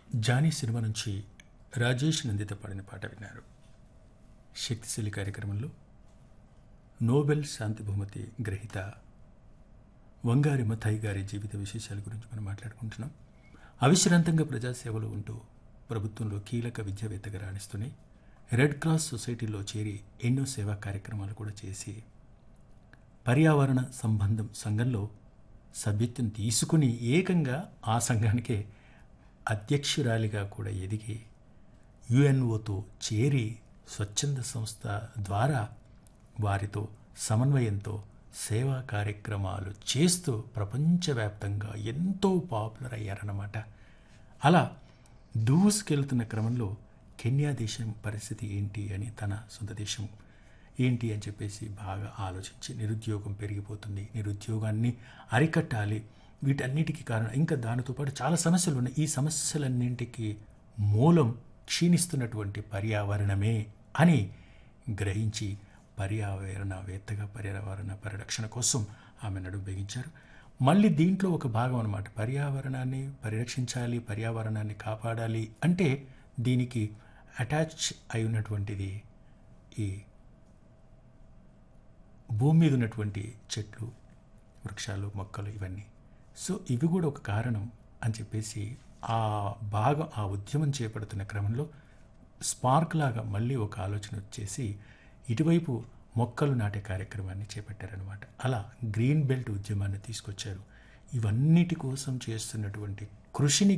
Johnny cinema నుంచి రాజేష్ నందిత పాడిన పాట విన్నారు శక్తిశీలి కార్యక్రమంలో నోబెల్ శాంతి బహుమతి గ్రహీత వంగారి మథాయి గారి జీవిత విశేషాల గురించి మనం మాట్లాడుకుంటున్నాం అవిశ్రాంతంగా ప్రజాసేవలో ఉంటూ ప్రభుత్వంలో కీలక విద్యావేత్తగా రాణిస్తూనే రెడ్ క్రాస్ సొసైటీలో చేరి ఎన్నో సేవా కార్యక్రమాలు కూడా చేసి పర్యావరణ సంబంధం సంఘంలో సభ్యత్వం తీసుకుని ఏకంగా ఆ సంఘానికే అధ్యక్షురాలిగా కూడా ఎదిగి యుఎన్ఓతో చేరి స్వచ్ఛంద సంస్థ ద్వారా వారితో సమన్వయంతో సేవా కార్యక్రమాలు చేస్తూ ప్రపంచవ్యాప్తంగా ఎంతో పాపులర్ అయ్యారన్నమాట అలా దూసుకెళ్తున్న క్రమంలో కెన్యా దేశం పరిస్థితి ఏంటి అని తన సొంత దేశం ఏంటి అని చెప్పేసి బాగా ఆలోచించి నిరుద్యోగం పెరిగిపోతుంది నిరుద్యోగాన్ని అరికట్టాలి వీటన్నిటికీ కారణం ఇంకా దానితో పాటు చాలా సమస్యలు ఉన్నాయి ఈ సమస్యలన్నింటికి మూలం క్షీణిస్తున్నటువంటి పర్యావరణమే అని గ్రహించి పర్యావరణవేత్తగా పర్యావరణ పరిరక్షణ కోసం ఆమె నడుము బిగించారు మళ్ళీ దీంట్లో ఒక భాగం అనమాట పర్యావరణాన్ని పరిరక్షించాలి పర్యావరణాన్ని కాపాడాలి అంటే దీనికి అటాచ్ అయి ఉన్నటువంటిది ఈ భూమి మీద ఉన్నటువంటి చెట్లు వృక్షాలు మొక్కలు ఇవన్నీ సో ఇవి కూడా ఒక కారణం అని చెప్పేసి ఆ భాగం ఆ ఉద్యమం చేపడుతున్న క్రమంలో స్పార్క్ లాగా మళ్ళీ ఒక ఆలోచన వచ్చేసి ఇటువైపు మొక్కలు నాటే కార్యక్రమాన్ని చేపట్టారనమాట అలా గ్రీన్ బెల్ట్ ఉద్యమాన్ని తీసుకొచ్చారు ఇవన్నిటి కోసం చేస్తున్నటువంటి కృషిని